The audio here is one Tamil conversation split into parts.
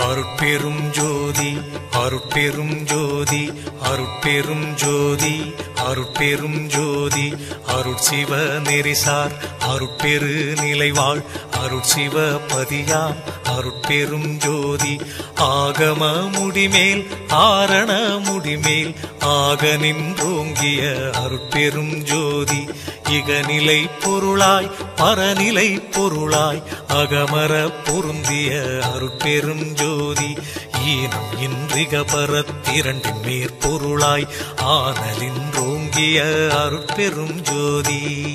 அருட்பெரும் ஜோதி அருட்பெரும் ஜோதி அருட்பெரும் ஜோதி அருட்பெரும் ஜோதி அருட்சிவ நெறிசார் அருட்பெரு நிலைவாழ் அருட்சிவ பதியாம் அருட்பெரும் ஜோதி ஆகம முடிமேல் ஆரண முடிமேல் ஆக நின்றோங்கிய அருட்பெரும் ஜோதி இகநிலை பொருளாய் பரநிலை பொருளாய் அகமர பொருந்திய அருட்பெரும் ஜோதி ஈனம் இன்றிக பரத்திரண்டின் மேற்பொருளாய் ஆனலின்றோங்கிய அருட்பெரும் ஜோதி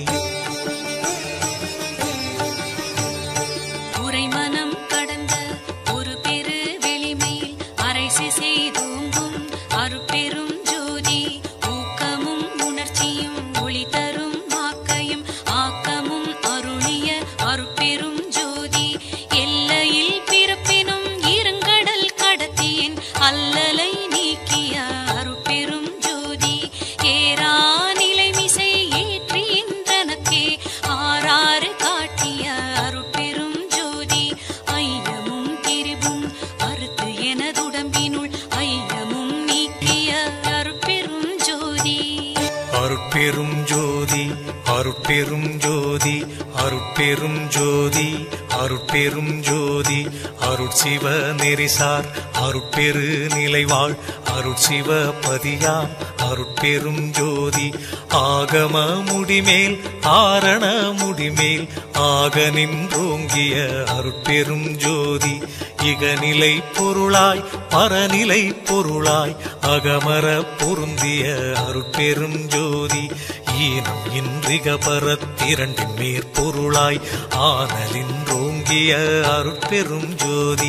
உரைமனம் கடந்த ஒரு பெரு வெளிமேல் அரைசி செய்தோங்கும் அருட்பெரும் ஜோதி ஊக்கமும் உணர்ச்சியும் ஒளி தரும் ஆக்கையும் ஆக்கமும் அருளிய அருட்பெரும் ஜோதி எல்லையில் பிறப்பினும் இருங்கடல் கடத்தியின் அல்லலை நீக்கிய அருட்பெரும் ஜோதி ஏரா நிலைமிசை ஏற்றின்றனக்கே ஆறாறு காட்டிய அருட்பெரும் ஜோதி ஐயமும் திரிவும் அறுத்து எனதுடம்பினுள் ஐயமும் நீக்கிய அருட்பெரும் ஜோதி அருட்பெரும் ஜோதி அருட்பெரும் ஜோதி அருட்பெரும் ஜோதி அருட்பெரும் ஜோதி அருட்சிவ நெறிசார் அருட்பெரு நிலைவாழ் அருட்சிவ பதியாம் அருட்பெரும் ஜோதி ஆகம முடிமேல் ஆரண முடிமேல் ஆக நின்றோங்கிய அருட்பெரும் ஜோதி இகநிலை பொருளாய் பரநிலை பொருளாய் அகமர பொருந்திய அருட்பெரும் ஜோதி ஈனம் இன்றிக பரத்திரண்டின் மேற்பொருளாய் ஆனலின்றோங்கிய அருட்பெரும் ஜோதி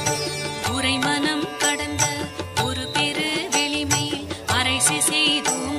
உரைமனம் கடந்த ஒரு பெரு வெளிமேல் அரைசி செய்தோம்